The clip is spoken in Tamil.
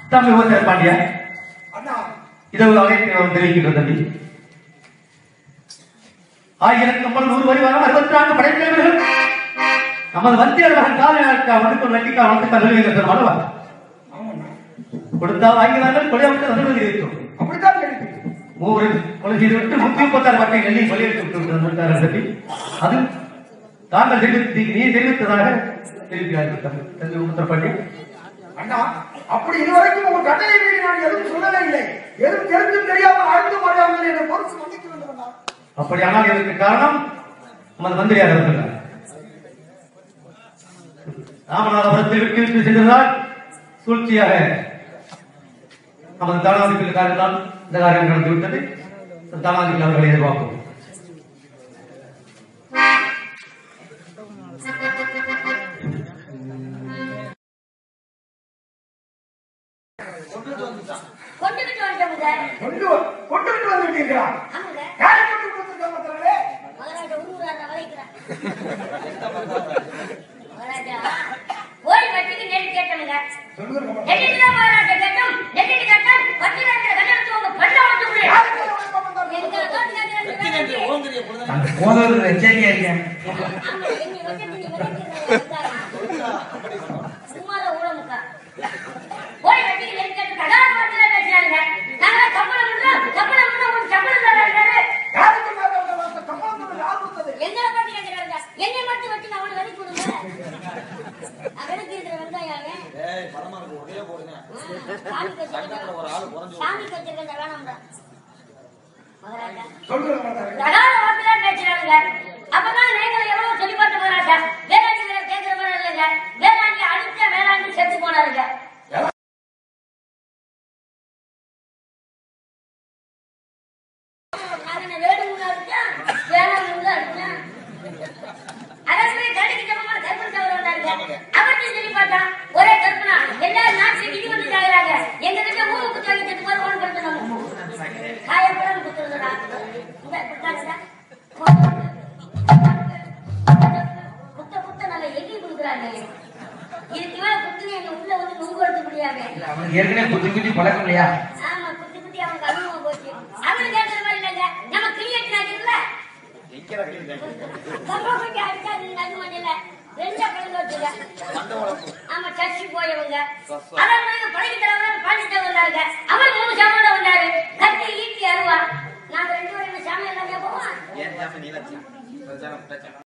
தம்பி ஓசர பாண்டியா அண்ணா இதை ஒரு அழைத்து நாம் தெரிவிக்கின்ற தம்பி ஆயிரத்தி நம்ம நூறு வரிவாரம் அறுபத்தி நான்கு படைத்தலைவர்கள் நமது வந்தியர் மகன் காலையாக்கா வந்து நட்டிக்கா வந்து கல்வி மனவா ஆமாண்ணா கொடுத்தா வாங்கினார்கள் கொலையாவிட்டு வந்து இருக்கும் அப்படித்தான் கேள்வி மூன்று கொலை செய்து விட்டு நூத்தி முப்பத்தாறு வட்டை எண்ணி கொலையிட்டு விட்டு வந்திருக்காரு தம்பி அது தாங்கள் தெரிவித்து நீ தெரிவித்ததாக தெரிவிக்கிறார்கள் தம்பி தம்பி உத்தர பாண்டியா அண்ணா அப்படி இதுவரைக்கும் உங்க கட்டளை மீறி நான் எதுவும் சொல்லவே இல்லை எதுவும் தெரிஞ்சும் தெரியாமல் அடுத்து மறையாமல் என்னை பொறுத்து மன்னிக்க வேண்டும் அண்ணா அப்படியானால் இதற்கு காரணம் நமது மந்திரியார் அவர்கள் ராமநாதபுரத்தில் விட்டு விட்டு சென்றதால் சூழ்ச்சியாக நமது தானாதிபதி காரணத்தால் இந்த காரியம் நடந்து விட்டது தானாதிபதி அவர்களை எதிர்பார்ப்போம் கொண்டுகிட்டு வந்துட்டோமுங்க. கொண்டு வ- கொண்டு விட்டு வந்து விட்டீர்களா ஆமாங்க. யாரை கொண்டு விட்டு வந்திருக்காங்க மத்தவங்களே? மகாராஜா உருவுறாருன்னா வளைக்கிறார். மகாராஜா, போய் வட்டிக்கு நெல் கேட்டோமுங்க. சொல்லுங்க மாமா. நெல்லுக்கு தான் மகாராஜா கேட்டோம். நெல்லுக்கு கேட்டோம். வட்டியில இருக்கிற கட்டணத்தை உங்க பல்ல உடைச்சு விடு. யாருக்கு எவ்வளவு பணம் தரணும்? எங்களை தான் கேட்கிறாங்க. அந்த போதவர் எச்சரிக்கையா இருக்கேன் ஆமா, என்னை வச்சு நீ விளையாடுறீங்க. சும்மாதான் ஊழமுக்கா. போய் வட்டிக்கு நெல் கேட்டு கடாரம் வாட்டில பேசுறாருங்க. நாங்க சம்பளம் விடுறோம், சம்பளம் விடுறோம், உங்களுக்கு சம்பளம் தர்றாரு. யாருக்கு மேல உள்ள வார்த்தை? சம்பளம் தரணும், யார் கொடுத்தது? எங்களை பத்தி கேட்கிறாருங்க. என்னை மட்டும் வச்சு நான் அவனை வெளிக்கு விடுங்க. நான் வெளிக்கு இருக்கிற வெங்காயம் அவன். சாமி வச்சிருக்கேன். சாமி வச்சிருக்கேன் வேணாம்டா. மகாராஜா சொல்லுங்க மாத்தவங்களே. தகாத வார்த்தையா பேசுறாருங்க. அப்பதான் நீங்களை எவ்வளவு சொல்லி பார்த்த மகாராஜா. வேளாண்மை வீரர் கேட்கிற மாதிரி இல்லைங்க. வேளாண்மை அழிச்ச வேளாண்மை செத்து போனாருங்க. நாங்க என்ன வேணும்னு அடிச்சோம், வேணாம்னு அடிச்சோம். அரசு கடைக்கு ஜபமான கற்பனை தவறு வந்தாருங்க. அவர்கிட்ட சொல்லி பார்த்தா, ஒரே கற்பனா எல்லாரும் நாட்டு இடி வந்து சாகுறாங்க எங்க கிட்ட ஊரு குத்து வாங்கி செத்து போற ஒன்று படுத்தணும் காயப்படாம குத்துறதுடா இந்த குத்தாடுடா குத்த குத்த நாங்க எண்ணி கொடுக்குறாங்க இதுக்கு மேல குத்துனு எங்க உள்ள வந்து நுங்கு எடுத்து முடியாது அவனுக்கு ஏற்கனவே குத்தி குத்தி பழக்கம் இல்லையா ஆமா குத்தி குத்தி அவங்க அனுபவம் போச்சு அவனுக்கு கேட்கற மாதிரி இல்லைங்க நம்ம கிரியேட் ஆகிருக்கல சம்பளம் கொஞ்சம் அடிச்சா அது மண்ணில ரெண்டா கலந்து வச்சுங்க ஆமா சர்ச்சு போயவங்க அதான் பிறகு பழகி தலைவர் பாண்டித்த வந்தாருங்க அவர் மூணு சாமியோட வந்தாரு கத்தி ஈட்டி அருவா நாங்க ரெண்டு பேரும் சாமி எல்லாம் போவோம் ஏன் நீ லட்சம்